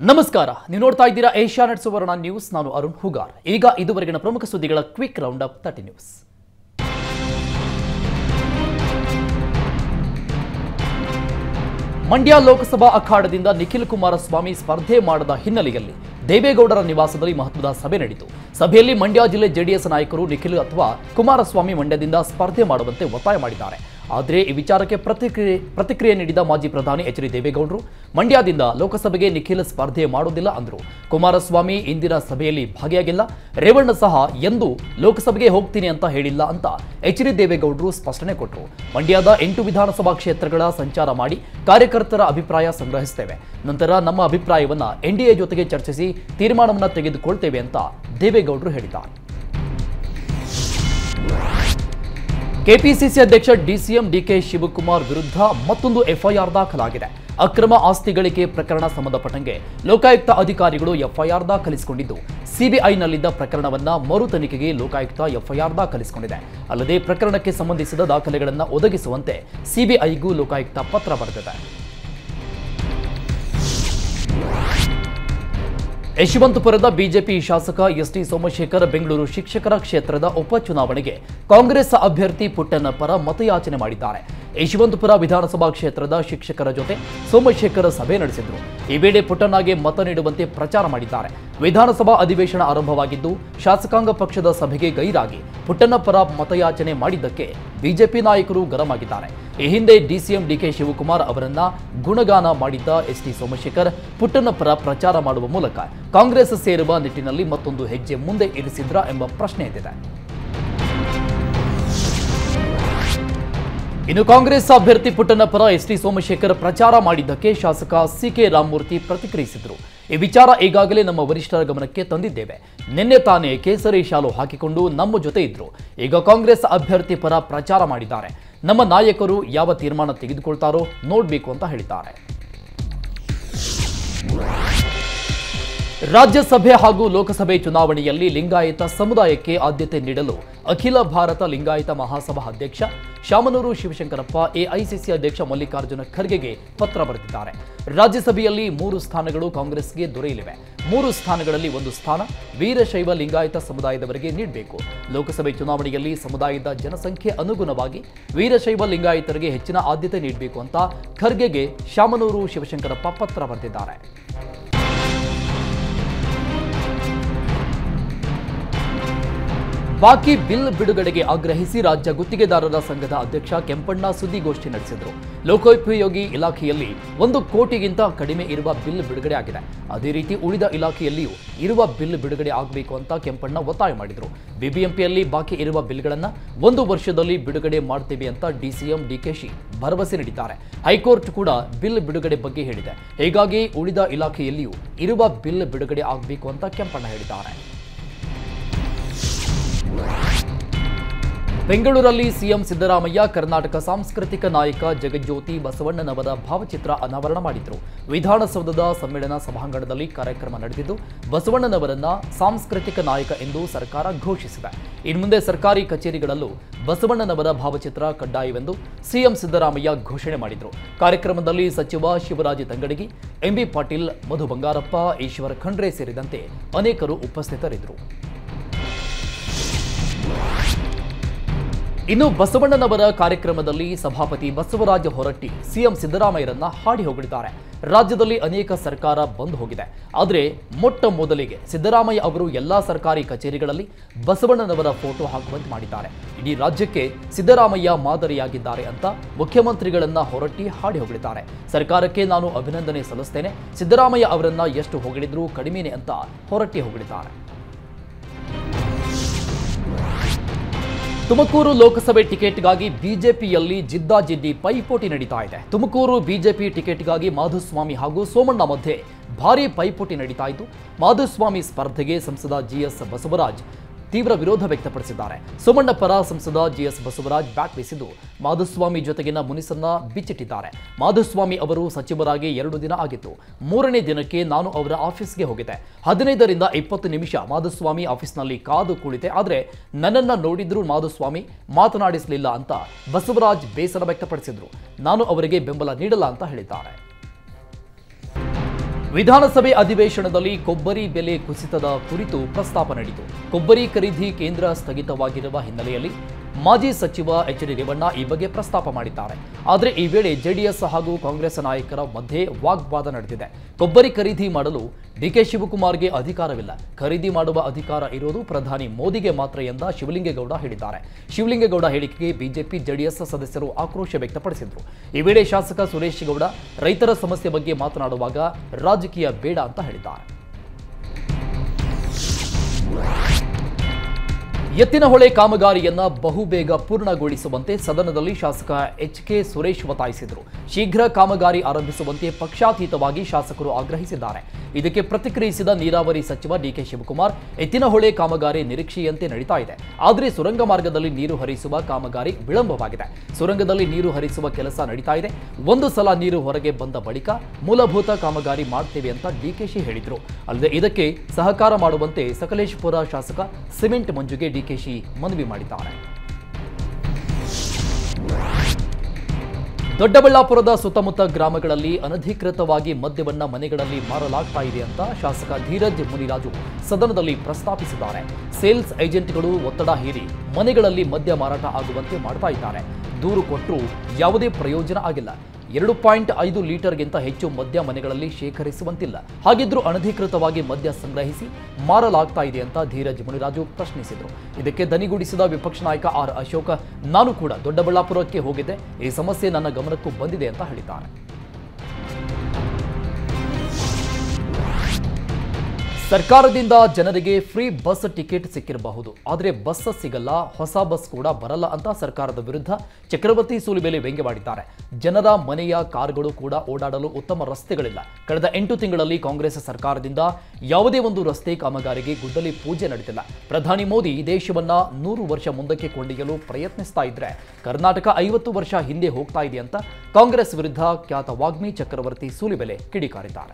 ನಮಸ್ಕಾರ ನೀವು ನೋಡ್ತಾ ಇದ್ದೀರಾ ಏಷ್ಯಾನೆಟ್ ಸುವರ್ಣ ನ್ಯೂಸ್ ನಾನು ಅರುಣ್ ಹುಗಾರ್ ಈಗ ಇದುವರೆಗಿನ ಪ್ರಮುಖ ಸುದ್ದಿಗಳ quick round up thirty news Mandya Lok Sabha ಅಖಾಡದಿಂದ ನಿಖಿಲ್ ಕುಮಾರಸ್ವಾಮಿ ಸ್ಪರ್ಧೆ ಮಾಡದ ಹಿನ್ನೆಲೆಯಲ್ಲಿ ದೇವೇಗೌಡರ ನಿವಾಸದಲ್ಲಿ ಮಹತ್ವದ ಸಭೆ ನಡೆಯಿತು ಸಭೆಯಲ್ಲಿ ಮಂಡ್ಯ ಜಿಲ್ಲೆ ಜೆಡಿಎಸ್ ನಾಯಕರು ನಿಖಿಲ್ ಅಥವಾ ಕುಮಾರಸ್ವಾಮಿ ಮಂಡ್ಯದಿಂದ ಸ್ಪರ್ಧೆ ಮಾಡುವಂತೆ ಒತ್ತಾಯ ಮಾಡಿದ್ದಾರೆ ಆದರೆ ಈ ವಿಚಾರಕ್ಕೆ ಪ್ರತಿಕ್ರಿಯೆ ಪ್ರತಿಕ್ರಿಯೆ ನೀಡಿದ ಮಾಜಿ ಪ್ರಧಾನಿ ಎಚ್ ಡಿ ದೇವೇಗೌಡರು ಮಂಡ್ಯದಿಂದ ಲೋಕಸಭೆಗೆ ನಿಖಿಲ್ ಸ್ಪರ್ಧೆ ಮಾಡೋದಿಲ್ಲ ಅಂದರು ಕುಮಾರಸ್ವಾಮಿ ಇಂದಿನ ಸಭೆಯಲ್ಲಿ ಭಾಗಿಯಾಗಿಲ್ಲ ರೇವಣ್ಣ ಸಹ ಎಂದು ಲೋಕಸಭೆಗೆ ಹೋಗ್ತೀನಿ ಅಂತ ಹೇಳಿಲ್ಲ ಅಂತ ಎಚ್ ಡಿ ದೇವೇಗೌಡರು ಸ್ಪಷ್ಟನೆ ಕೊಟ್ಟರು ಮಂಡ್ಯದ ಎಂಟು ವಿಧಾನಸಭಾ ಕ್ಷೇತ್ರಗಳ ಸಂಚಾರ ಮಾಡಿ ಕಾರ್ಯಕರ್ತರ ಅಭಿಪ್ರಾಯ ಸಂಗ್ರಹಿಸುತ್ತೇವೆ ನಂತರ ನಮ್ಮ ಅಭಿಪ್ರಾಯವನ್ನ ಎನ್ಡಿಎ ಜೊತೆಗೆ ಚರ್ಚಿಸಿ ತೀರ್ಮಾನವನ್ನ ತೆಗೆದುಕೊಳ್ತೇವೆ ಅಂತ ದೇವೇಗೌಡರು ಹೇಳಿದ್ದಾರೆ ಕೆಪಿಸಿಸಿ ಅಧ್ಯಕ್ಷ ಡಿಸಿಎಂ ಡಿಕೆ ಶಿವಕುಮಾರ್ ವಿರುದ್ಧ ಮತ್ತೊಂದು ಎಫ್ಐಆರ್ ದಾಖಲಾಗಿದೆ ಅಕ್ರಮ ಆಸ್ತಿ ಗಳಿಕೆ ಪ್ರಕರಣ ಸಂಬಂಧಪಟ್ಟಂಗೆ ಲೋಕಾಯುಕ್ತ ಅಧಿಕಾರಿಗಳು ಎಫ್ಐಆರ್ ದಾಖಲಿಸಿಕೊಂಡಿದ್ದು ಸಿಬಿಐನಲ್ಲಿದ್ದ ಪ್ರಕರಣವನ್ನ ಮರು ತನಿಖೆಗೆ ಲೋಕಾಯುಕ್ತ ಎಫ್ಐಆರ್ ದಾಖಲಿಸಿಕೊಂಡಿದೆ ಅಲ್ಲದೆ ಪ್ರಕರಣಕ್ಕೆ ಸಂಬಂಧಿಸಿದ ದಾಖಲೆಗಳನ್ನು ಒದಗಿಸುವಂತೆ ಸಿಬಿಐಗೂ ಲೋಕಾಯುಕ್ತ ಪತ್ರ ಬರೆದಿದೆ ಯಶವಂತಪುರದ ಬಿಜೆಪಿ ಶಾಸಕ ಎಸ್ಟಿ ಸೋಮಶೇಖರ್ ಬೆಂಗಳೂರು ಶಿಕ್ಷಕರ ಕ್ಷೇತ್ರದ ಉಪಚುನಾವಣೆಗೆ ಕಾಂಗ್ರೆಸ್ ಅಭ್ಯರ್ಥಿ ಪುಟ್ಟಣ್ಣ ಪರ ಮತಯಾಚನೆ ಮಾಡಿದ್ದಾರೆ ಯಶವಂತಪುರ ವಿಧಾನಸಭಾ ಕ್ಷೇತ್ರದ ಶಿಕ್ಷಕರ ಜೊತೆ ಸೋಮಶೇಖರ್ ಸಭೆ ನಡೆಸಿದ್ರು ಈ ವೇಳೆ ಪುಟ್ಟಣ್ಣಗೆ ಮತ ನೀಡುವಂತೆ ಪ್ರಚಾರ ಮಾಡಿದ್ದಾರೆ ವಿಧಾನಸಭಾ ಅಧಿವೇಶನ ಆರಂಭವಾಗಿದ್ದು ಶಾಸಕಾಂಗ ಪಕ್ಷದ ಸಭೆಗೆ ಗೈರಾಗಿ ಪುಟ್ಟಣ್ಣ ಪರ ಮತಯಾಚನೆ ಮಾಡಿದ್ದಕ್ಕೆ ಬಿಜೆಪಿ ನಾಯಕರು ಗರಂ ಆಗಿದ್ದಾರೆ ಈ ಹಿಂದೆ ಡಿಸಿಎಂ ಡಿಕೆ ಶಿವಕುಮಾರ್ ಅವರನ್ನ ಗುಣಗಾನ ಮಾಡಿದ್ದ ಎಸ್ಟಿ ಸೋಮಶೇಖರ್ ಪುಟ್ಟಣ್ಣ ಪರ ಪ್ರಚಾರ ಮಾಡುವ ಮೂಲಕ ಕಾಂಗ್ರೆಸ್ ಸೇರುವ ನಿಟ್ಟಿನಲ್ಲಿ ಮತ್ತೊಂದು ಹೆಜ್ಜೆ ಮುಂದೆ ಇರಿಸಿದ್ರ ಎಂಬ ಪ್ರಶ್ನೆ ಎದ್ದಿದೆ ಇನ್ನು ಕಾಂಗ್ರೆಸ್ ಅಭ್ಯರ್ಥಿ ಪುಟ್ಟಣ್ಣ ಪರ ಎಸ್ಟಿ ಸೋಮಶೇಖರ್ ಪ್ರಚಾರ ಮಾಡಿದ್ದಕ್ಕೆ ಶಾಸಕ ಸಿಕೆ ರಾಮಮೂರ್ತಿ ಪ್ರತಿಕ್ರಿಯಿಸಿದರು ಈ ವಿಚಾರ ಈಗಾಗಲೇ ನಮ್ಮ ವರಿಷ್ಠರ ಗಮನಕ್ಕೆ ತಂದಿದ್ದೇವೆ ನಿನ್ನೆ ತಾನೇ ಕೇಸರಿ ಶಾಲು ಹಾಕಿಕೊಂಡು ನಮ್ಮ ಜೊತೆ ಇದ್ರು ಈಗ ಕಾಂಗ್ರೆಸ್ ಅಭ್ಯರ್ಥಿ ಪರ ಪ್ರಚಾರ ಮಾಡಿದ್ದಾರೆ ನಮ್ಮ ನಾಯಕರು ಯಾವ ತೀರ್ಮಾನ ತೆಗೆದುಕೊಳ್ತಾರೋ ನೋಡಬೇಕು ಅಂತ ಹೇಳಿದ್ದಾರೆ ರಾಜ್ಯಸಭೆ ಹಾಗೂ ಲೋಕಸಭೆ ಚುನಾವಣೆಯಲ್ಲಿ ಲಿಂಗಾಯತ ಸಮುದಾಯಕ್ಕೆ ಆದ್ಯತೆ ನೀಡಲು ಅಖಿಲ ಭಾರತ ಲಿಂಗಾಯತ ಮಹಾಸಭಾ ಅಧ್ಯಕ್ಷ ಶಾಮನೂರು ಶಿವಶಂಕರಪ್ಪ ಎಐಸಿಸಿ ಅಧ್ಯಕ್ಷ ಮಲ್ಲಿಕಾರ್ಜುನ ಖರ್ಗೆಗೆ ಪತ್ರ ಬರೆದಿದ್ದಾರೆ ರಾಜ್ಯಸಭೆಯಲ್ಲಿ ಮೂರು ಸ್ಥಾನಗಳು ಕಾಂಗ್ರೆಸ್ಗೆ ದೊರೆಯಲಿವೆ ಮೂರು ಸ್ಥಾನಗಳಲ್ಲಿ ಒಂದು ಸ್ಥಾನ ವೀರಶೈವ ಲಿಂಗಾಯತ ಸಮುದಾಯದವರಿಗೆ ನೀಡಬೇಕು ಲೋಕಸಭೆ ಚುನಾವಣೆಯಲ್ಲಿ ಸಮುದಾಯದ ಜನಸಂಖ್ಯೆ ಅನುಗುಣವಾಗಿ ವೀರಶೈವ ಲಿಂಗಾಯತರಿಗೆ ಹೆಚ್ಚಿನ ಆದ್ಯತೆ ನೀಡಬೇಕು ಅಂತ ಖರ್ಗೆಗೆ ಶಾಮನೂರು ಶಿವಶಂಕರಪ್ಪ ಪತ್ರ ಬರೆದಿದ್ದಾರೆ ಬಾಕಿ ಬಿಲ್ ಬಿಡುಗಡೆಗೆ ಆಗ್ರಹಿಸಿ ರಾಜ್ಯ ಗುತ್ತಿಗೆದಾರರ ಸಂಘದ ಅಧ್ಯಕ್ಷ ಕೆಂಪಣ್ಣ ಸುದ್ದಿಗೋಷ್ಠಿ ನಡೆಸಿದರು ಲೋಕೋಪಯೋಗಿ ಇಲಾಖೆಯಲ್ಲಿ ಒಂದು ಕೋಟಿಗಿಂತ ಕಡಿಮೆ ಇರುವ ಬಿಲ್ ಬಿಡುಗಡೆ ಆಗಿದೆ ಅದೇ ರೀತಿ ಉಳಿದ ಇಲಾಖೆಯಲ್ಲಿಯೂ ಇರುವ ಬಿಲ್ ಬಿಡುಗಡೆ ಆಗಬೇಕು ಅಂತ ಕೆಂಪಣ್ಣ ಒತ್ತಾಯ ಮಾಡಿದರು ಬಿಬಿಎಂಪಿಯಲ್ಲಿ ಬಾಕಿ ಇರುವ ಬಿಲ್ಗಳನ್ನು ಒಂದು ವರ್ಷದಲ್ಲಿ ಬಿಡುಗಡೆ ಮಾಡ್ತೇವೆ ಅಂತ ಡಿಸಿಎಂ ಡಿಕೆಶಿ ಭರವಸೆ ನೀಡಿದ್ದಾರೆ ಹೈಕೋರ್ಟ್ ಕೂಡ ಬಿಲ್ ಬಿಡುಗಡೆ ಬಗ್ಗೆ ಹೇಳಿದೆ ಹೀಗಾಗಿ ಉಳಿದ ಇಲಾಖೆಯಲ್ಲಿಯೂ ಇರುವ ಬಿಲ್ ಬಿಡುಗಡೆ ಆಗಬೇಕು ಅಂತ ಕೆಂಪಣ್ಣ ಹೇಳಿದ್ದಾರೆ ಬೆಂಗಳೂರಲ್ಲಿ ಸಿಎಂ ಸಿದ್ದರಾಮಯ್ಯ ಕರ್ನಾಟಕ ಸಾಂಸ್ಕೃತಿಕ ನಾಯಕ ಜಗಜ್ಯೋತಿ ಬಸವಣ್ಣನವರ ಭಾವಚಿತ್ರ ಅನಾವರಣ ಮಾಡಿದರು ವಿಧಾನಸೌಧದ ಸಮ್ಮೇಳನ ಸಭಾಂಗಣದಲ್ಲಿ ಕಾರ್ಯಕ್ರಮ ನಡೆದಿದ್ದು ಬಸವಣ್ಣನವರನ್ನ ಸಾಂಸ್ಕೃತಿಕ ನಾಯಕ ಎಂದು ಸರ್ಕಾರ ಘೋಷಿಸಿದೆ ಇನ್ಮುಂದೆ ಸರ್ಕಾರಿ ಕಚೇರಿಗಳಲ್ಲೂ ಬಸವಣ್ಣನವರ ಭಾವಚಿತ್ರ ಕಡ್ಡಾಯವೆಂದು ಸಿಎಂ ಸಿದ್ದರಾಮಯ್ಯ ಘೋಷಣೆ ಮಾಡಿದರು ಕಾರ್ಯಕ್ರಮದಲ್ಲಿ ಸಚಿವ ಶಿವರಾಜ ತಂಗಡಗಿ ಎಂಬಿ ಪಾಟೀಲ್ ಮಧು ಬಂಗಾರಪ್ಪ ಈಶ್ವರ ಖಂಡ್ರೆ ಸೇರಿದಂತೆ ಅನೇಕರು ಉಪಸ್ಥಿತರಿದ್ದರು ಇನ್ನು ಬಸವಣ್ಣನವರ ಕಾರ್ಯಕ್ರಮದಲ್ಲಿ ಸಭಾಪತಿ ಬಸವರಾಜ ಹೊರಟ್ಟಿ ಸಿಎಂ ಸಿದ್ದರಾಮಯ್ಯರನ್ನ ಹಾಡಿ ಹೊಗಳಿದ್ದಾರೆ ರಾಜ್ಯದಲ್ಲಿ ಅನೇಕ ಸರ್ಕಾರ ಬಂದ್ ಹೋಗಿದೆ ಆದರೆ ಮೊಟ್ಟ ಮೊದಲಿಗೆ ಸಿದ್ದರಾಮಯ್ಯ ಅವರು ಎಲ್ಲಾ ಸರ್ಕಾರಿ ಕಚೇರಿಗಳಲ್ಲಿ ಬಸವಣ್ಣನವರ ಫೋಟೋ ಹಾಕುವಂತೆ ಮಾಡಿದ್ದಾರೆ ಇಡೀ ರಾಜ್ಯಕ್ಕೆ ಸಿದ್ದರಾಮಯ್ಯ ಮಾದರಿಯಾಗಿದ್ದಾರೆ ಅಂತ ಮುಖ್ಯಮಂತ್ರಿಗಳನ್ನ ಹೊರಟ್ಟಿ ಹಾಡಿ ಹೊಗಳಿದ್ದಾರೆ ಸರ್ಕಾರಕ್ಕೆ ನಾನು ಅಭಿನಂದನೆ ಸಲ್ಲಿಸ್ತೇನೆ ಸಿದ್ದರಾಮಯ್ಯ ಅವರನ್ನ ಎಷ್ಟು ಹೊಗಳಿದ್ರೂ ಕಡಿಮೆನೆ ಅಂತ ಹೊರಟ್ಟಿ ಹೊಗಳಿದ್ದಾರೆ ತುಮಕೂರು ಲೋಕಸಭೆ ಟಿಕೆಟ್ಗಾಗಿ ಬಿಜೆಪಿಯಲ್ಲಿ ಜಿದ್ದಾಜಿದ್ದಿ ಪೈಪೋಟಿ ನಡೀತಾ ಇದೆ ತುಮಕೂರು ಬಿಜೆಪಿ ಟಿಕೆಟ್ಗಾಗಿ ಮಾಧುಸ್ವಾಮಿ ಹಾಗೂ ಸೋಮಣ್ಣ ಮಧ್ಯೆ ಭಾರೀ ಪೈಪೋಟಿ ನಡೀತಾ ಇದ್ದು ಮಾಧುಸ್ವಾಮಿ ಸ್ಪರ್ಧೆಗೆ ಸಂಸದ ಜಿಎಸ್ ಬಸವರಾಜ್ ತೀವ್ರ ವಿರೋಧ ವ್ಯಕ್ತಪಡಿಸಿದ್ದಾರೆ ಸೋಮಣ್ಣ ಪರ ಸಂಸದ ಜಿಎಸ್ ಬಸವರಾಜ್ ಬ್ಯಾಟ್ ಬೀಸಿದ್ದು ಮಾಧುಸ್ವಾಮಿ ಜೊತೆಗಿನ ಮುನಿಸನ್ನ ಬಿಚ್ಚಿಟ್ಟಿದ್ದಾರೆ ಮಾಧುಸ್ವಾಮಿ ಅವರು ಸಚಿವರಾಗಿ ಎರಡು ದಿನ ಆಗಿತ್ತು ಮೂರನೇ ದಿನಕ್ಕೆ ನಾನು ಅವರ ಆಫೀಸ್ಗೆ ಹೋಗಿದ್ದೆ ಹದಿನೈದರಿಂದ ಇಪ್ಪತ್ತು ನಿಮಿಷ ಮಾಧುಸ್ವಾಮಿ ಆಫೀಸ್ನಲ್ಲಿ ಕಾದು ಕುಳಿತೆ ಆದರೆ ನನ್ನನ್ನ ನೋಡಿದ್ರೂ ಮಾಧುಸ್ವಾಮಿ ಮಾತನಾಡಿಸಲಿಲ್ಲ ಅಂತ ಬಸವರಾಜ್ ಬೇಸರ ವ್ಯಕ್ತಪಡಿಸಿದ್ರು ನಾನು ಅವರಿಗೆ ಬೆಂಬಲ ನೀಡಲ್ಲ ಅಂತ ಹೇಳಿದ್ದಾರೆ ವಿಧಾನಸಭೆ ಅಧಿವೇಶನದಲ್ಲಿ ಕೊಬ್ಬರಿ ಬೆಲೆ ಕುಸಿತದ ಕುರಿತು ಪ್ರಸ್ತಾಪ ನಡೆಯಿತು ಕೊಬ್ಬರಿ ಖರೀದಿ ಕೇಂದ್ರ ಸ್ಥಗಿತವಾಗಿರುವ ಹಿನ್ನೆಲೆಯಲ್ಲಿ ಮಾಜಿ ಸಚಿವ ಎಚ್ ಡಿ ರೇವಣ್ಣ ಈ ಬಗ್ಗೆ ಪ್ರಸ್ತಾಪ ಮಾಡಿದ್ದಾರೆ ಆದರೆ ಈ ವೇಳೆ ಜೆಡಿಎಸ್ ಹಾಗೂ ಕಾಂಗ್ರೆಸ್ ನಾಯಕರ ಮಧ್ಯೆ ವಾಗ್ವಾದ ನಡೆದಿದೆ ಕೊಬ್ಬರಿ ಖರೀದಿ ಮಾಡಲು ಡಿಕೆ ಶಿವಕುಮಾರ್ಗೆ ಅಧಿಕಾರವಿಲ್ಲ ಖರೀದಿ ಮಾಡುವ ಅಧಿಕಾರ ಇರೋದು ಪ್ರಧಾನಿ ಮೋದಿಗೆ ಮಾತ್ರ ಎಂದ ಶಿವಲಿಂಗೇಗೌಡ ಹೇಳಿದ್ದಾರೆ ಶಿವಲಿಂಗೇಗೌಡ ಹೇಳಿಕೆಗೆ ಬಿಜೆಪಿ ಜೆಡಿಎಸ್ ಸದಸ್ಯರು ಆಕ್ರೋಶ ವ್ಯಕ್ತಪಡಿಸಿದರು ಈ ವೇಳೆ ಶಾಸಕ ಸುರೇಶ್ ಗೌಡ ರೈತರ ಸಮಸ್ಯೆ ಬಗ್ಗೆ ಮಾತನಾಡುವಾಗ ರಾಜಕೀಯ ಬೇಡ ಅಂತ ಹೇಳಿದ್ದಾರೆ ಎತ್ತಿನಹೊಳೆ ಕಾಮಗಾರಿಯನ್ನ ಬಹುಬೇಗ ಪೂರ್ಣಗೊಳಿಸುವಂತೆ ಸದನದಲ್ಲಿ ಶಾಸಕ ಎಚ್ ಕೆ ಸುರೇಶ್ ಒತ್ತಾಯಿಸಿದರು ಶೀಘ್ರ ಕಾಮಗಾರಿ ಆರಂಭಿಸುವಂತೆ ಪಕ್ಷಾತೀತವಾಗಿ ಶಾಸಕರು ಆಗ್ರಹಿಸಿದ್ದಾರೆ ಇದಕ್ಕೆ ಪ್ರತಿಕ್ರಿಯಿಸಿದ ನೀರಾವರಿ ಸಚಿವ ಡಿಕೆ ಶಿವಕುಮಾರ್ ಎತ್ತಿನಹೊಳೆ ಕಾಮಗಾರಿ ನಿರೀಕ್ಷೆಯಂತೆ ನಡೀತಾ ಇದೆ ಆದರೆ ಸುರಂಗ ಮಾರ್ಗದಲ್ಲಿ ನೀರು ಹರಿಸುವ ಕಾಮಗಾರಿ ವಿಳಂಬವಾಗಿದೆ ಸುರಂಗದಲ್ಲಿ ನೀರು ಹರಿಸುವ ಕೆಲಸ ನಡೀತಾ ಇದೆ ಒಂದು ಸಲ ನೀರು ಹೊರಗೆ ಬಂದ ಬಳಿಕ ಮೂಲಭೂತ ಕಾಮಗಾರಿ ಮಾಡ್ತೇವೆ ಅಂತ ಡಿಕೆಶಿ ಹೇಳಿದರು ಅಲ್ಲದೆ ಇದಕ್ಕೆ ಸಹಕಾರ ಮಾಡುವಂತೆ ಸಕಲೇಶಪುರ ಶಾಸಕ ಸಿಮೆಂಟ್ ಮಂಜುಗೆ ಡಿಕೆಶಿ ಮನವಿ ಮಾಡಿದ್ದಾರೆ ದೊಡ್ಡಬಳ್ಳಾಪುರದ ಸುತ್ತಮುತ್ತ ಗ್ರಾಮಗಳಲ್ಲಿ ಅನಧಿಕೃತವಾಗಿ ಮದ್ಯವನ್ನ ಮನೆಗಳಲ್ಲಿ ಮಾರಲಾಗ್ತಾ ಇದೆ ಅಂತ ಶಾಸಕ ಧೀರಜ್ ಮುನಿರಾಜು ಸದನದಲ್ಲಿ ಪ್ರಸ್ತಾಪಿಸಿದ್ದಾರೆ ಸೇಲ್ಸ್ ಏಜೆಂಟ್ಗಳು ಒತ್ತಡ ಹೇರಿ ಮನೆಗಳಲ್ಲಿ ಮದ್ಯ ಮಾರಾಟ ಆಗುವಂತೆ ಮಾಡ್ತಾ ಇದ್ದಾರೆ ದೂರು ಕೊಟ್ಟರೂ ಯಾವುದೇ ಪ್ರಯೋಜನ ಆಗಿಲ್ಲ ಎರಡು ಪಾಯಿಂಟ್ ಐದು ಲೀಟರ್ಗಿಂತ ಹೆಚ್ಚು ಮದ್ಯ ಮನೆಗಳಲ್ಲಿ ಶೇಖರಿಸುವಂತಿಲ್ಲ ಹಾಗಿದ್ರೂ ಅನಧಿಕೃತವಾಗಿ ಮದ್ಯ ಸಂಗ್ರಹಿಸಿ ಮಾರಲಾಗ್ತಾ ಇದೆ ಅಂತ ಧೀರಜ್ ಮುನಿರಾಜು ಪ್ರಶ್ನಿಸಿದರು ಇದಕ್ಕೆ ದನಿಗೂಡಿಸಿದ ವಿಪಕ್ಷ ನಾಯಕ ಆರ್ ಅಶೋಕ ನಾನು ಕೂಡ ದೊಡ್ಡಬಳ್ಳಾಪುರಕ್ಕೆ ಹೋಗಿದ್ದೆ ಈ ಸಮಸ್ಯೆ ನನ್ನ ಗಮನಕ್ಕೂ ಬಂದಿದೆ ಅಂತ ಹೇಳಿದ್ದಾರೆ ಸರ್ಕಾರದಿಂದ ಜನರಿಗೆ ಫ್ರೀ ಬಸ್ ಟಿಕೆಟ್ ಸಿಕ್ಕಿರಬಹುದು ಆದರೆ ಬಸ್ ಸಿಗಲ್ಲ ಹೊಸ ಬಸ್ ಕೂಡ ಬರಲ್ಲ ಅಂತ ಸರ್ಕಾರದ ವಿರುದ್ಧ ಚಕ್ರವರ್ತಿ ಸೂಲಿಬೇಲೆ ವ್ಯಂಗ್ಯವಾಡಿದ್ದಾರೆ ಜನರ ಮನೆಯ ಕಾರುಗಳು ಕೂಡ ಓಡಾಡಲು ಉತ್ತಮ ರಸ್ತೆಗಳಿಲ್ಲ ಕಳೆದ ಎಂಟು ತಿಂಗಳಲ್ಲಿ ಕಾಂಗ್ರೆಸ್ ಸರ್ಕಾರದಿಂದ ಯಾವುದೇ ಒಂದು ರಸ್ತೆ ಕಾಮಗಾರಿಗೆ ಗುದ್ದಲಿ ಪೂಜೆ ನಡೆದಿಲ್ಲ ಪ್ರಧಾನಿ ಮೋದಿ ದೇಶವನ್ನ ನೂರು ವರ್ಷ ಮುಂದಕ್ಕೆ ಕೊಂಡೊಯ್ಯಲು ಪ್ರಯತ್ನಿಸ್ತಾ ಇದ್ರೆ ಕರ್ನಾಟಕ ಐವತ್ತು ವರ್ಷ ಹಿಂದೆ ಹೋಗ್ತಾ ಇದೆ ಅಂತ ಕಾಂಗ್ರೆಸ್ ವಿರುದ್ಧ ಖ್ಯಾತ ವಾಗ್ಮಿ ಚಕ್ರವರ್ತಿ ಸೂಲಿಬೆಲೆ ಕಿಡಿಕಾರಿದ್ದಾರೆ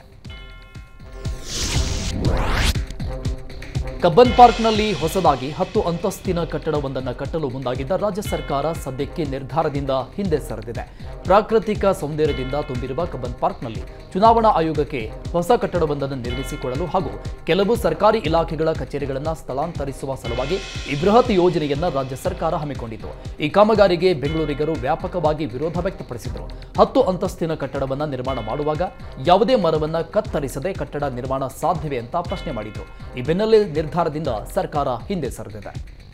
ಕಬ್ಬನ್ ಪಾರ್ಕ್ನಲ್ಲಿ ಹೊಸದಾಗಿ ಹತ್ತು ಅಂತಸ್ತಿನ ಕಟ್ಟಡವೊಂದನ್ನು ಕಟ್ಟಲು ಮುಂದಾಗಿದ್ದ ರಾಜ್ಯ ಸರ್ಕಾರ ಸದ್ಯಕ್ಕೆ ನಿರ್ಧಾರದಿಂದ ಹಿಂದೆ ಸರಿದಿದೆ ಪ್ರಾಕೃತಿಕ ಸೌಂದರ್ಯದಿಂದ ತುಂಬಿರುವ ಕಬ್ಬನ್ ಪಾರ್ಕ್ನಲ್ಲಿ ಚುನಾವಣಾ ಆಯೋಗಕ್ಕೆ ಹೊಸ ಕಟ್ಟಡವೊಂದನ್ನು ನಿರ್ಮಿಸಿಕೊಡಲು ಹಾಗೂ ಕೆಲವು ಸರ್ಕಾರಿ ಇಲಾಖೆಗಳ ಕಚೇರಿಗಳನ್ನು ಸ್ಥಳಾಂತರಿಸುವ ಸಲುವಾಗಿ ಈ ಬೃಹತ್ ಯೋಜನೆಯನ್ನ ರಾಜ್ಯ ಸರ್ಕಾರ ಹಮ್ಮಿಕೊಂಡಿತು ಈ ಕಾಮಗಾರಿಗೆ ಬೆಂಗಳೂರಿಗರು ವ್ಯಾಪಕವಾಗಿ ವಿರೋಧ ವ್ಯಕ್ತಪಡಿಸಿದರು ಹತ್ತು ಅಂತಸ್ತಿನ ಕಟ್ಟಡವನ್ನ ನಿರ್ಮಾಣ ಮಾಡುವಾಗ ಯಾವುದೇ ಮರವನ್ನ ಕತ್ತರಿಸದೆ ಕಟ್ಟಡ ನಿರ್ಮಾಣ ಸಾಧ್ಯವೇ ಅಂತ ಪ್ರಶ್ನೆ ಮಾಡಿದ್ರು ಈ ಬೆನ್ನಲ್ಲೇ ನಿರ್ಧಾರದಿಂದ ಸರ್ಕಾರ ಹಿಂದೆ ಸರಿದಿದೆ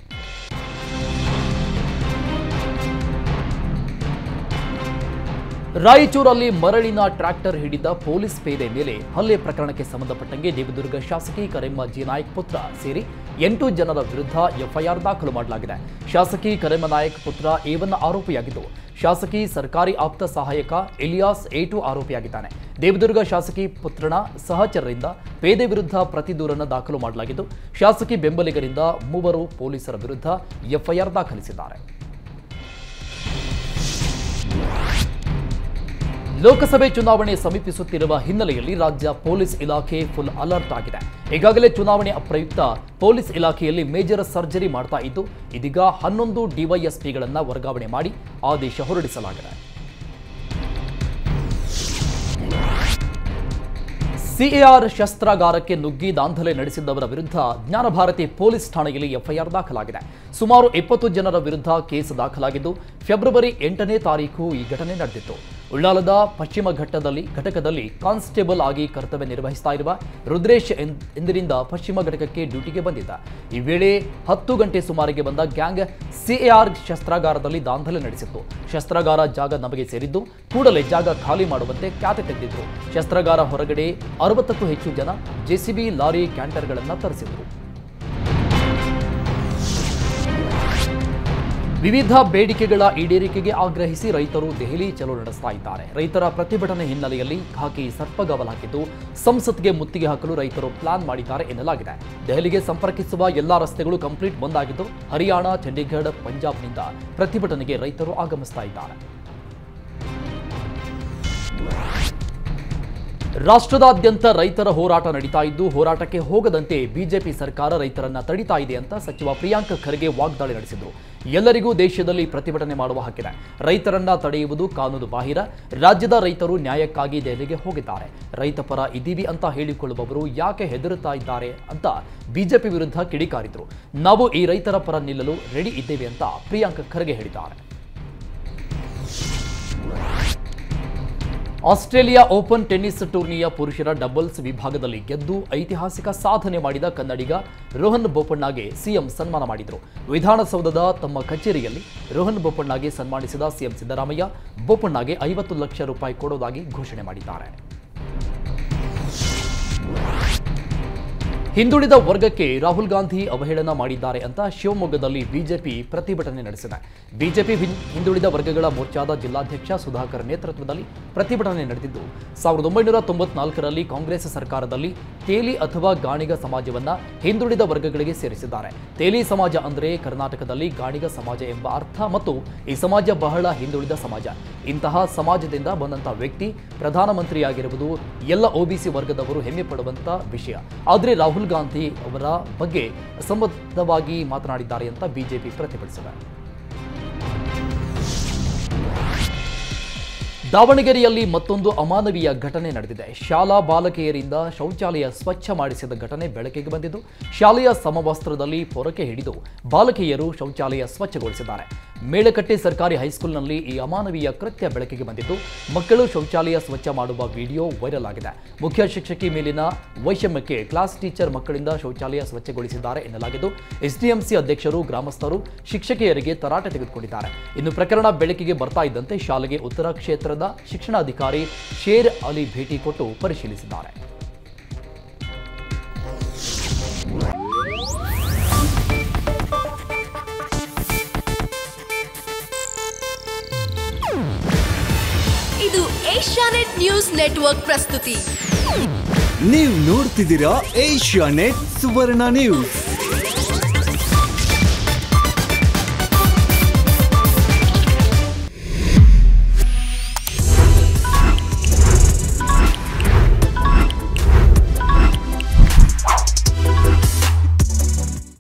ರಾಯಚೂರಲ್ಲಿ ಮರಳಿನ ಟ್ರ್ಯಾಕ್ಟರ್ ಹಿಡಿದ ಪೊಲೀಸ್ ಪೇದೆ ಮೇಲೆ ಹಲ್ಲೆ ಪ್ರಕರಣಕ್ಕೆ ಸಂಬಂಧಪಟ್ಟಂಗೆ ದೇವದುರ್ಗ ಶಾಸಕಿ ಕರೆಮ್ಮ ಜಿ ನಾಯಕ್ ಪುತ್ರ ಸೇರಿ ಎಂಟು ಜನರ ವಿರುದ್ಧ ಎಫ್ಐಆರ್ ದಾಖಲು ಮಾಡಲಾಗಿದೆ ಶಾಸಕಿ ಕರೆಮ್ಮ ನಾಯಕ್ ಪುತ್ರ ಏವನ್ನ ಆರೋಪಿಯಾಗಿದ್ದು ಶಾಸಕಿ ಸರ್ಕಾರಿ ಆಪ್ತ ಸಹಾಯಕ ಇಲಿಯಾಸ್ ಏಟು ಆರೋಪಿಯಾಗಿದ್ದಾನೆ ದೇವದುರ್ಗ ಶಾಸಕಿ ಪುತ್ರನ ಸಹಚರರಿಂದ ಪೇದೆ ವಿರುದ್ಧ ಪ್ರತಿ ದೂರನ್ನು ದಾಖಲು ಮಾಡಲಾಗಿದ್ದು ಶಾಸಕಿ ಬೆಂಬಲಿಗರಿಂದ ಮೂವರು ಪೊಲೀಸರ ವಿರುದ್ಧ ಎಫ್ಐಆರ್ ದಾಖಲಿಸಿದ್ದಾರೆ ಲೋಕಸಭೆ ಚುನಾವಣೆ ಸಮೀಪಿಸುತ್ತಿರುವ ಹಿನ್ನೆಲೆಯಲ್ಲಿ ರಾಜ್ಯ ಪೊಲೀಸ್ ಇಲಾಖೆ ಫುಲ್ ಅಲರ್ಟ್ ಆಗಿದೆ ಈಗಾಗಲೇ ಚುನಾವಣೆ ಪ್ರಯುಕ್ತ ಪೊಲೀಸ್ ಇಲಾಖೆಯಲ್ಲಿ ಮೇಜರ್ ಸರ್ಜರಿ ಮಾಡ್ತಾ ಇದ್ದು ಇದೀಗ ಹನ್ನೊಂದು ಡಿವೈಎಸ್ಪಿಗಳನ್ನ ವರ್ಗಾವಣೆ ಮಾಡಿ ಆದೇಶ ಹೊರಡಿಸಲಾಗಿದೆ ಸಿಎಆರ್ ಶಸ್ತ್ರಾಗಾರಕ್ಕೆ ನುಗ್ಗಿ ದಾಂಧಲೆ ನಡೆಸಿದ್ದವರ ವಿರುದ್ಧ ಜ್ಞಾನಭಾರತಿ ಪೊಲೀಸ್ ಠಾಣೆಯಲ್ಲಿ ಎಫ್ಐಆರ್ ದಾಖಲಾಗಿದೆ ಸುಮಾರು ಇಪ್ಪತ್ತು ಜನರ ವಿರುದ್ಧ ಕೇಸ್ ದಾಖಲಾಗಿದ್ದು ಫೆಬ್ರವರಿ ಎಂಟನೇ ತಾರೀಕು ಈ ಘಟನೆ ನಡೆದಿತ್ತು ಉಳ್ಳಾಲದ ಪಶ್ಚಿಮ ಘಟ್ಟದಲ್ಲಿ ಘಟಕದಲ್ಲಿ ಕಾನ್ಸ್ಟೇಬಲ್ ಆಗಿ ಕರ್ತವ್ಯ ನಿರ್ವಹಿಸ್ತಾ ಇರುವ ರುದ್ರೇಶ್ ಎನ್- ಎಂದಿನಿಂದ ಪಶ್ಚಿಮ ಘಟಕಕ್ಕೆ ಡ್ಯೂಟಿಗೆ ಬಂದಿದ್ದ ಈ ವೇಳೆ ಹತ್ತು ಗಂಟೆ ಸುಮಾರಿಗೆ ಬಂದ ಗ್ಯಾಂಗ್ ಸಿಎಆರ್ ಶಸ್ತ್ರಾಗಾರದಲ್ಲಿ ದಾಂಧಲೆ ನಡೆಸಿತ್ತು ಶಸ್ತ್ರಾಗಾರ ಜಾಗ ನಮಗೆ ಸೇರಿದ್ದು ಕೂಡಲೇ ಜಾಗ ಖಾಲಿ ಮಾಡುವಂತೆ ಖ್ಯಾತೆ ತೆಗೆದಿದ್ರು ಶಸ್ತ್ರಾಗಾರ ಹೊರಗಡೆ ಅರವತ್ತಕ್ಕೂ ಹೆಚ್ಚು ಜನ ಜೆಸಿಬಿ ಲಾರಿ ಕ್ಯಾಂಟರ್ಗಳನ್ನು ತರಿಸಿದ್ರು ವಿವಿಧ ಬೇಡಿಕೆಗಳ ಈಡೇರಿಕೆಗೆ ಆಗ್ರಹಿಸಿ ರೈತರು ದೆಹಲಿ ಚಲೋ ನಡೆಸ್ತಾ ಇದ್ದಾರೆ ರೈತರ ಪ್ರತಿಭಟನೆ ಹಿನ್ನೆಲೆಯಲ್ಲಿ ಖಾಕಿ ಸರ್ಪಗವಲಾಗಿದ್ದು ಸಂಸತ್ಗೆ ಮುತ್ತಿಗೆ ಹಾಕಲು ರೈತರು ಪ್ಲಾನ್ ಮಾಡಿದ್ದಾರೆ ಎನ್ನಲಾಗಿದೆ ದೆಹಲಿಗೆ ಸಂಪರ್ಕಿಸುವ ಎಲ್ಲಾ ರಸ್ತೆಗಳು ಕಂಪ್ಲೀಟ್ ಬಂದ್ ಆಗಿದ್ದು ಹರಿಯಾಣ ಚಂಡೀಗಢ ಪಂಜಾಬ್ನಿಂದ ಪ್ರತಿಭಟನೆಗೆ ರೈತರು ಆಗಮಿಸ್ತಾ ಇದ್ದಾರೆ ರಾಷ್ಟ್ರದಾದ್ಯಂತ ರೈತರ ಹೋರಾಟ ನಡೀತಾ ಇದ್ದು ಹೋರಾಟಕ್ಕೆ ಹೋಗದಂತೆ ಬಿಜೆಪಿ ಸರ್ಕಾರ ರೈತರನ್ನ ತಡಿತಾ ಇದೆ ಅಂತ ಸಚಿವ ಪ್ರಿಯಾಂಕ್ ಖರ್ಗೆ ವಾಗ್ದಾಳಿ ನಡೆಸಿದರು ಎಲ್ಲರಿಗೂ ದೇಶದಲ್ಲಿ ಪ್ರತಿಭಟನೆ ಮಾಡುವ ಹಕ್ಕಿದೆ ರೈತರನ್ನ ತಡೆಯುವುದು ಕಾನೂನು ಬಾಹಿರ ರಾಜ್ಯದ ರೈತರು ನ್ಯಾಯಕ್ಕಾಗಿ ದೆಹಲಿಗೆ ಹೋಗಿದ್ದಾರೆ ರೈತ ಪರ ಇದ್ದೀವಿ ಅಂತ ಹೇಳಿಕೊಳ್ಳುವವರು ಯಾಕೆ ಹೆದರುತ್ತಾ ಇದ್ದಾರೆ ಅಂತ ಬಿಜೆಪಿ ವಿರುದ್ಧ ಕಿಡಿಕಾರಿದ್ರು ನಾವು ಈ ರೈತರ ಪರ ನಿಲ್ಲಲು ರೆಡಿ ಇದ್ದೇವೆ ಅಂತ ಪ್ರಿಯಾಂಕ್ ಖರ್ಗೆ ಹೇಳಿದ್ದಾರೆ ಆಸ್ಟ್ರೇಲಿಯಾ ಓಪನ್ ಟೆನ್ನಿಸ್ ಟೂರ್ನಿಯ ಪುರುಷರ ಡಬಲ್ಸ್ ವಿಭಾಗದಲ್ಲಿ ಗೆದ್ದು ಐತಿಹಾಸಿಕ ಸಾಧನೆ ಮಾಡಿದ ಕನ್ನಡಿಗ ರೋಹನ್ ಬೋಪಣ್ಣಗೆ ಸಿಎಂ ಸನ್ಮಾನ ಮಾಡಿದರು ವಿಧಾನಸೌಧದ ತಮ್ಮ ಕಚೇರಿಯಲ್ಲಿ ರೋಹನ್ ಬೋಪಣ್ಣಗೆ ಸನ್ಮಾನಿಸಿದ ಸಿಎಂ ಸಿದ್ದರಾಮಯ್ಯ ಬೋಪಣ್ಣಗೆ ಐವತ್ತು ಲಕ್ಷ ರೂಪಾಯಿ ಕೊಡುವುದಾಗಿ ಘೋಷಣೆ ಮಾಡಿದ್ದಾರೆ ಹಿಂದುಳಿದ ವರ್ಗಕ್ಕೆ ರಾಹುಲ್ ಗಾಂಧಿ ಅವಹೇಳನ ಮಾಡಿದ್ದಾರೆ ಅಂತ ಶಿವಮೊಗ್ಗದಲ್ಲಿ ಬಿಜೆಪಿ ಪ್ರತಿಭಟನೆ ನಡೆಸಿದೆ ಬಿಜೆಪಿ ಹಿಂ- ಹಿಂದುಳಿದ ವರ್ಗಗಳ ಮೋರ್ಚಾದ ಜಿಲ್ಲಾಧ್ಯಕ್ಷ ಸುಧಾಕರ್ ನೇತೃತ್ವದಲ್ಲಿ ಪ್ರತಿಭಟನೆ ನಡೆದಿದ್ದು ಸಾವಿರದ ಒಂಬೈನೂರ ತೊಂಬತ್ನಾಲ್ಕರಲ್ಲಿ ಕಾಂಗ್ರೆಸ್ ಸರ್ಕಾರದಲ್ಲಿ ತೇಲಿ ಅಥವಾ ಗಾಣಿಗ ಸಮಾಜವನ್ನ ಹಿಂದುಳಿದ ವರ್ಗಗಳಿಗೆ ಸೇರಿಸಿದ್ದಾರೆ ತೇಲಿ ಸಮಾಜ ಅಂದರೆ ಕರ್ನಾಟಕದಲ್ಲಿ ಗಾಣಿಗ ಸಮಾಜ ಎಂಬ ಅರ್ಥ ಮತ್ತು ಈ ಸಮಾಜ ಬಹಳ ಹಿಂದುಳಿದ ಸಮಾಜ ಇಂತಹ ಸಮಾಜದಿಂದ ಬಂದಂತಹ ವ್ಯಕ್ತಿ ಪ್ರಧಾನಮಂತ್ರಿಯಾಗಿರುವುದು ಎಲ್ಲ ಒಬಿಸಿ ವರ್ಗದವರು ಹೆಮ್ಮೆ ಪಡುವಂತ ವಿಷಯ ಆದರೆ ರಾಹುಲ್ ಗಾಂಧಿ ಅವರ ಬಗ್ಗೆ ಅಸಂಬದ್ಧವಾಗಿ ಮಾತನಾಡಿದ್ದಾರೆ ಅಂತ ಬಿಜೆಪಿ ಪ್ರತಿಭಟಿಸಿದೆ ದಾವಣಗೆರೆಯಲ್ಲಿ ಮತ್ತೊಂದು ಅಮಾನವೀಯ ಘಟನೆ ನಡೆದಿದೆ ಶಾಲಾ ಬಾಲಕಿಯರಿಂದ ಶೌಚಾಲಯ ಸ್ವಚ್ಛ ಮಾಡಿಸಿದ ಘಟನೆ ಬೆಳಕಿಗೆ ಬಂದಿದ್ದು ಶಾಲೆಯ ಸಮವಸ್ತ್ರದಲ್ಲಿ ಪೊರಕೆ ಹಿಡಿದು ಬಾಲಕಿಯರು ಶೌಚಾಲಯ ಸ್ವಚ್ಛಗೊಳಿಸಿದ್ದಾರೆ ಮೇಳಕಟ್ಟೆ ಸರ್ಕಾರಿ ಹೈಸ್ಕೂಲ್ನಲ್ಲಿ ಈ ಅಮಾನವೀಯ ಕೃತ್ಯ ಬೆಳಕಿಗೆ ಬಂದಿದ್ದು ಮಕ್ಕಳು ಶೌಚಾಲಯ ಸ್ವಚ್ಛ ಮಾಡುವ ವಿಡಿಯೋ ವೈರಲ್ ಆಗಿದೆ ಮುಖ್ಯ ಶಿಕ್ಷಕಿ ಮೇಲಿನ ವೈಷಮ್ಯಕ್ಕೆ ಕ್ಲಾಸ್ ಟೀಚರ್ ಮಕ್ಕಳಿಂದ ಶೌಚಾಲಯ ಸ್ವಚ್ಛಗೊಳಿಸಿದ್ದಾರೆ ಎನ್ನಲಾಗಿದ್ದು ಎಸ್ಡಿಎಂಸಿ ಅಧ್ಯಕ್ಷರು ಗ್ರಾಮಸ್ಥರು ಶಿಕ್ಷಕಿಯರಿಗೆ ತರಾಟೆ ತೆಗೆದುಕೊಂಡಿದ್ದಾರೆ ಇನ್ನು ಪ್ರಕರಣ ಬೆಳಕಿಗೆ ಬರ್ತಾ ಇದ್ದಂತೆ ಶಾಲೆಗೆ ಉತ್ತರ ಕ್ಷೇತ್ರದ ಶಿಕ್ಷಣಾಧಿಕಾರಿ ಶೇರ್ ಅಲಿ ಭೇಟಿ ಕೊಟ್ಟು ಪರಿಶೀಲಿಸಿದ್ದಾರೆ ಇದು ಏಷ್ಯಾನೆಟ್ ನ್ಯೂಸ್ ನೆಟ್ವರ್ಕ್ ಪ್ರಸ್ತುತಿ ನೀವು ನೋಡ್ತಿದ್ದೀರಾ ಏಷ್ಯಾ ನೆಟ್ ಸುವರ್ಣ ನ್ಯೂಸ್